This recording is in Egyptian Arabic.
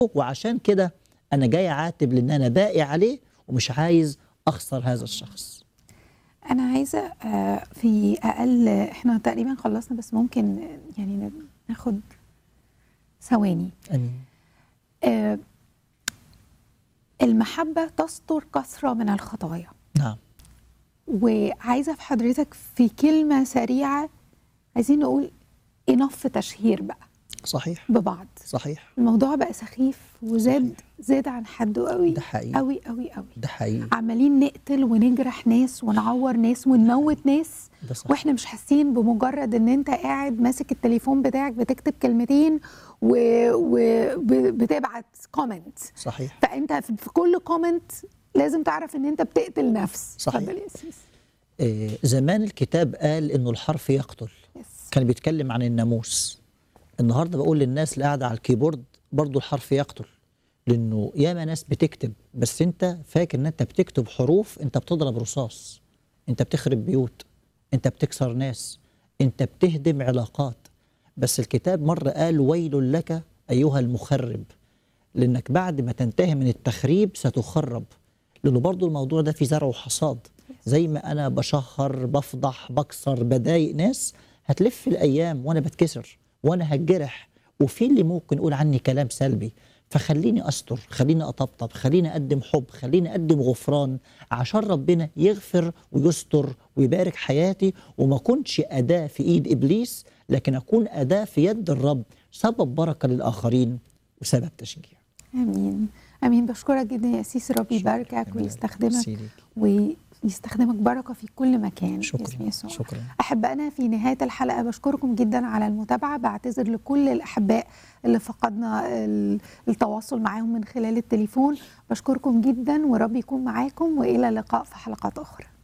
وعشان كده انا جاي اعاتب لان انا باقي عليه ومش عايز اخسر هذا الشخص انا عايزه آه، في اقل احنا تقريبا خلصنا بس ممكن آه، يعني ناخد ثواني امين آه، المحبه تستر كثره من الخطايا نعم وعايزه في حضرتك في كلمه سريعه عايزين نقول انف تشهير بقى صحيح ببعض صحيح الموضوع بقى سخيف وزاد زاد عن حده قوي ده حقيقي. قوي قوي قوي ده حقيقي عمالين نقتل ونجرح ناس ونعور ناس ونموت ناس ده صح واحنا مش حاسين بمجرد ان انت قاعد ماسك التليفون بتاعك بتكتب كلمتين وبتبعت كومنت صحيح فانت في في كل كومنت لازم تعرف ان انت بتقتل نفس صحيح. اتفضل يا سيس آه زمان الكتاب قال انه الحرف يقتل يس. كان بيتكلم عن الناموس النهارده بقول للناس اللي قاعده على الكيبورد برضو الحرف يقتل لانه ياما ناس بتكتب بس انت فاكر ان انت بتكتب حروف انت بتضرب رصاص انت بتخرب بيوت انت بتكسر ناس انت بتهدم علاقات بس الكتاب مرة قال ويل لك أيها المخرب لأنك بعد ما تنتهي من التخريب ستخرب لأنه برضو الموضوع ده في زرع وحصاد زي ما أنا بشهر بفضح بكسر بضايق ناس هتلف الأيام وأنا بتكسر وأنا هتجرح وفي اللي ممكن يقول عني كلام سلبي فخليني أستر خليني أطبطب خليني أقدم حب خليني أقدم غفران عشان ربنا يغفر ويستر ويبارك حياتي وما أكونش أداة في إيد إبليس لكن أكون أداة في يد الرب سبب بركة للآخرين وسبب تشجيع امين امين بشكرك جدا يا سيس ربي يباركك شكراً. ويستخدمك ميرسي ليك. ويستخدمك بركه في كل مكان باسم شكرا يسوع شكرا أحبائنا في نهاية الحلقة بشكركم جدا على المتابعة بعتذر لكل الأحباء اللي فقدنا ال- التواصل معاهم من خلال التليفون بشكركم جدا ورب يكون معاكم وإلى اللقاء في حلقات أخرى